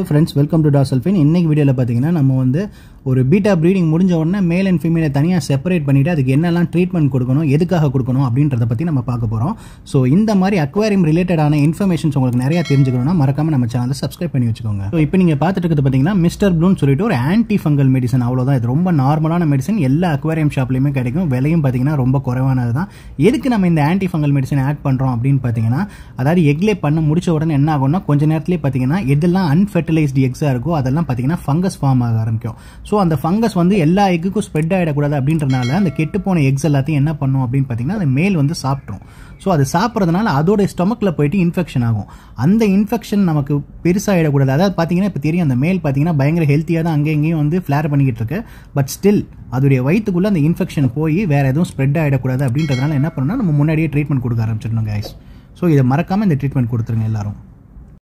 friends welcome to டாசல்ஃபின் இன்னைக்கு வீடியோவில் பார்த்தீங்கன்னா நம்ம வந்து ஒரு பீட்டா ப்ரீடிங் முடிஞ்ச உடனே மேல் அண்ட் ஃபீமேலை தனியாக செப்பரேட் பண்ணிவிட்டு அதுக்கு என்னெல்லாம் ட்ரீட்மெண்ட் கொடுக்கணும் எதுக்காக கொடுக்கணும் அப்படின்றத பற்றி நம்ம பார்க்க போகிறோம் ஸோ இந்த மாதிரி அக்வாரியம் ரிலேட்டடான இன்ஃபர்மேஷன்ஸ் உங்களுக்கு நிறையா தெரிஞ்சுக்கணும்னா மறக்காம நம்ம சேனலை சப்ஸ்கிரைப் பண்ணி வச்சுக்கோங்க ஸோ இப்போ நீங்கள் பார்த்துட்டு இருக்கிறது பார்த்தீங்கன்னா மிஸ்டர் ப்ளூன்னு சொல்லிட்டு ஒரு ஆன்டி ஃபங்கல் மெடிசன் அவ்வளோதான் இது ரொம்ப நார்மலான மெடிசன் எல்லா அக்வாரியம் ஷாப்லையுமே கிடைக்கும் விலையும் பார்த்தீங்கன்னா ரொம்ப குறைவானது தான் எதுக்கு நம்ம இந்த ஆன்டி ஃபங்கல் மெடிசன் ஆட் பண்ணுறோம் அப்படின்னு பார்த்தீங்கன்னா அதாவது எக்லே பண்ண முடிச்ச உடனே என்ன ஆகும்னா கொஞ்ச நேரத்திலே பார்த்தீங்கன்னா எதெல்லாம் அன்ஃபெர்டிலைஸ்டு எக்ஸாக இருக்கோ அதெல்லாம் பார்த்தீங்கன்னா ஃபங்கஸ் ஃபார்ம் ஆக ஆரம்பிக்கும் ஸோ அந்த ஃபங்கஸ் வந்து எல்லா எக்குக்கும் ஸ்ப்ரெட் ஆகிடக்கூடாது அப்படின்றனால அந்த கெட்டு போன எக்ஸ் எல்லாத்தையும் என்ன பண்ணும் அப்படின்னு பார்த்தீங்கன்னா அந்த மேல் வந்து சாப்பிட்ரும் ஸோ அது சாப்பிட்றதுனால அதோட ஸ்டொமக்கில் போயிட்டு இன்ஃபெக்ஷன் ஆகும் அந்த இன்ஃபெக்ஷன் நமக்கு பெருசாகிடக்கூடாது அதாவது பார்த்தீங்கன்னா இப்போ தெரியும் அந்த மேல் பார்த்தீங்கன்னா பயங்கர ஹெல்த்தியாக தான் அங்கே இங்கேயும் வந்து ஃப்ளேர் பண்ணிக்கிட்டு இருக்கு பட் ஸ்டில் அதோடைய வயிற்றுக்குள்ளே அந்த இன்ஃபெக்ஷன் போய் வேறு எதுவும் ஸ்ப்ரெட் ஆகிடக்கூடாது அப்படின்றதுனால என்ன பண்ணணும்னா நம்ம முன்னாடியே ட்ரீட்மெண்ட் கொடுக்க ஆரம்பிச்சிடணும் கைஸ் ஸோ இதை மறக்காமல் இந்த ட்ரீட்மெண்ட் கொடுத்துருங்க எல்லாரும்